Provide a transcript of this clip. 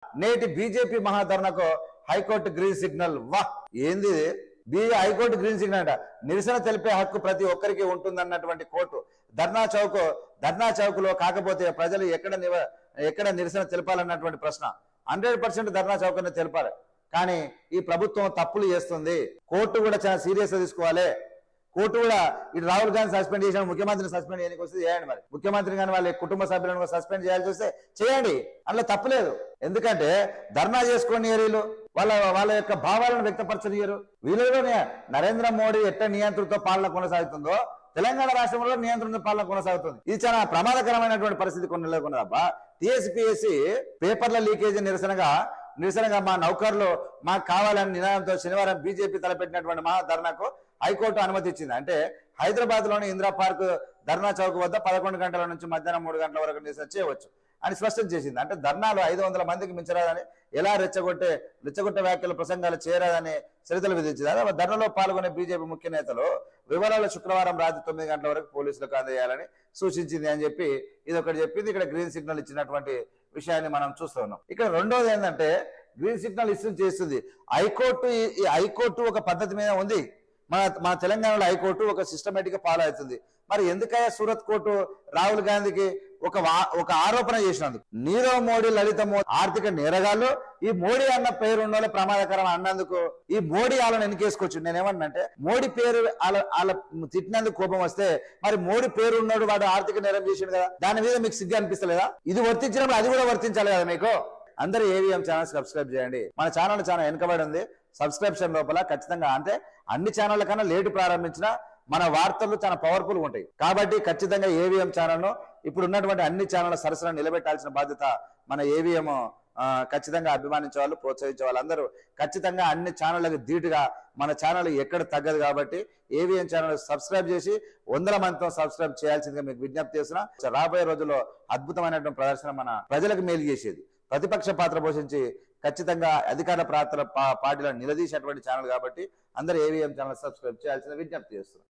నేటి బీజేపీ మహాధరణకు high court green signal వా ఏంది ఇది? బి హైకోర్టు గ్రీన్ సిగ్నల్ అంట నిరసన తెలిపే హక్కు ప్రతి ఒక్కరికి ఉంటుందన్నటువంటి కోర్టు ధర్నా చౌక్ ధర్నా చౌక్ లో కాకపోతే ప్రజలు ఎక్కడ నివ- ఎక్కడ నిరసన తెలపాలన్నటువంటి ప్రశ్న హండ్రెడ్ పర్సెంట్ ధర్నా చౌక్ అని తెలిపారు కానీ ఈ ప్రభుత్వం తప్పులు చేస్తుంది కోర్టు కూడా చాలా సీరియస్ గా తీసుకోవాలి కోర్టు కూడా ఇటు రాహుల్ గాంధీ సస్పెండ్ చేసిన ముఖ్యమంత్రిని సస్పెండ్ చేయడానికి వస్తే చేయండి మరి ముఖ్యమంత్రి కానీ వాళ్ళ కుటుంబ సభ్యులను కూడా సస్పెండ్ చేయాల్సి వస్తే చేయండి అందులో తప్పులేదు ఎందుకంటే ధర్నా చేసుకొని వీళ్ళు వాళ్ళ వాళ్ళ యొక్క భావాలను వ్యక్తపరచనియరు వీళ్ళలోనే నరేంద్ర మోడీ ఎట్ట నియంత్రణతో పాలన కొనసాగుతుందో తెలంగాణ రాష్ట్రంలో నియంత్రణ పాలన కొనసాగుతుంది ఇది చాలా ప్రమాదకరమైనటువంటి పరిస్థితి కొన్ని నెలకొన్నదబ్బా టిఎస్పిఎస్సి పేపర్ల లీకేజీ నిరసనగా నిరసనగా మా నౌకర్లు మాకు కావాలని నినాదంతో శనివారం బీజేపీ తలపెట్టినటువంటి మహా ధర్నాకు హైకోర్టు అనుమతి ఇచ్చింది అంటే హైదరాబాద్ లోని ఇందిరా పార్క్ ధర్నా చౌక్ వద్ద పదకొండు గంటల నుంచి మధ్యాహ్నం మూడు గంటల వరకు నిరసన చేయవచ్చు అని స్పష్టం చేసింది అంటే ధర్నాలు ఐదు వందల మందికి మించరాదని ఎలా రెచ్చగొట్టే రెచ్చగొట్టే వ్యాఖ్యలు ప్రసంగాలు చేయరాదని చరిత్రలు విధించింది అదే ధర్నలో పాల్గొనే బీజేపీ ముఖ్య నేతలు వివరాలు శుక్రవారం రాత్రి తొమ్మిది గంటల వరకు పోలీసులకు అందజేయాలని సూచించింది అని చెప్పి ఇది ఒకటి చెప్పింది ఇక్కడ గ్రీన్ సిగ్నల్ ఇచ్చినటువంటి విషయాన్ని మనం చూస్తూ ఉన్నాం ఇక్కడ రెండోది ఏంటంటే గ్రీన్ సిగ్నల్ ఇష్యూ చేస్తుంది హైకోర్టు ఈ- ఈ హైకోర్టు ఒక పద్ధతి మీద ఉంది మన మన తెలంగాణలో హైకోర్టు ఒక సిస్టమేటిక్ గా ఫాలో అవుతుంది మరి ఎందుకయ్యా సూరత్ కోర్టు రాహుల్ గాంధీకి ఒక వా- ఒక ఆరోపణ చేసినందుకు నీరవ్ మోడీ లలిత మోడీ ఆర్థిక నేరగాళ్ళు ఈ మోడీ అన్న పేరు ఉన్న వాళ్ళే ప్రమాదకరం అన్నందుకు ఈ మోడీ వాళ్ళని ఎన్నికేసుకోవచ్చు నేనేమన్నంటే మోడీ పేరు వాళ్ళ వాళ్ళ తిట్టినందుకు కోపం వస్తే మరి మోడీ పేరు ఉన్నాడు వాడు ఆర్థిక నేరం చేసిండు కదా దాని మీద మీకు సిగ్గు అనిపిస్తలేదా ఇది వర్తించినప్పుడు అది కూడా వర్తించాలి కదా మీకు అందరూ ఏవిఎం ఛానల్ సబ్స్క్రైబ్ చేయండి మన ఛానల్ చాలా వెనుకబడి ఉంది సబ్స్క్రిప్షన్ లోపల ఖచ్చితంగా అంటే అన్ని ఛానళ్ళ కన్నా లేటు ప్రారంభించిన మన వార్తలు చాలా పవర్ఫుల్ ఉంటాయి కాబట్టి ఖచ్చితంగా ఏవిఎం ఛానల్ ను ఇప్పుడు ఉన్నటువంటి అన్ని ఛానళ్ళ సరసన నిలబెట్టాల్సిన బాధ్యత మన ఏవిఎం ఖచ్చితంగా అభిమానించే వాళ్ళు ప్రోత్సహించే వాళ్ళందరూ ఖచ్చితంగా అన్ని ఛానళ్ళకి ధీటుగా మన ఛానల్ ఎక్కడ తగ్గదు కాబట్టి ఏవిఎం ఛానల్ సబ్స్క్రైబ్ చేసి వందల మందితో సబ్స్క్రైబ్ చేయాల్సిందిగా మీకు విజ్ఞప్తి చేస్తున్నా రాబోయే రోజుల్లో అద్భుతమైనటువంటి ప్రదర్శన మన ప్రజలకు మేలు చేసేది ప్రతిపక్ష పాత్ర పోషించి ఖచ్చితంగా అధికార పాత్ర పా- పార్టీలను నిలదీసేటువంటి ఛానల్ కాబట్టి అందరూ ఏవిఎం ఛానల్ సబ్స్క్రైబ్ చేయాల్సిన విజ్ఞప్తి చేస్తున్నారు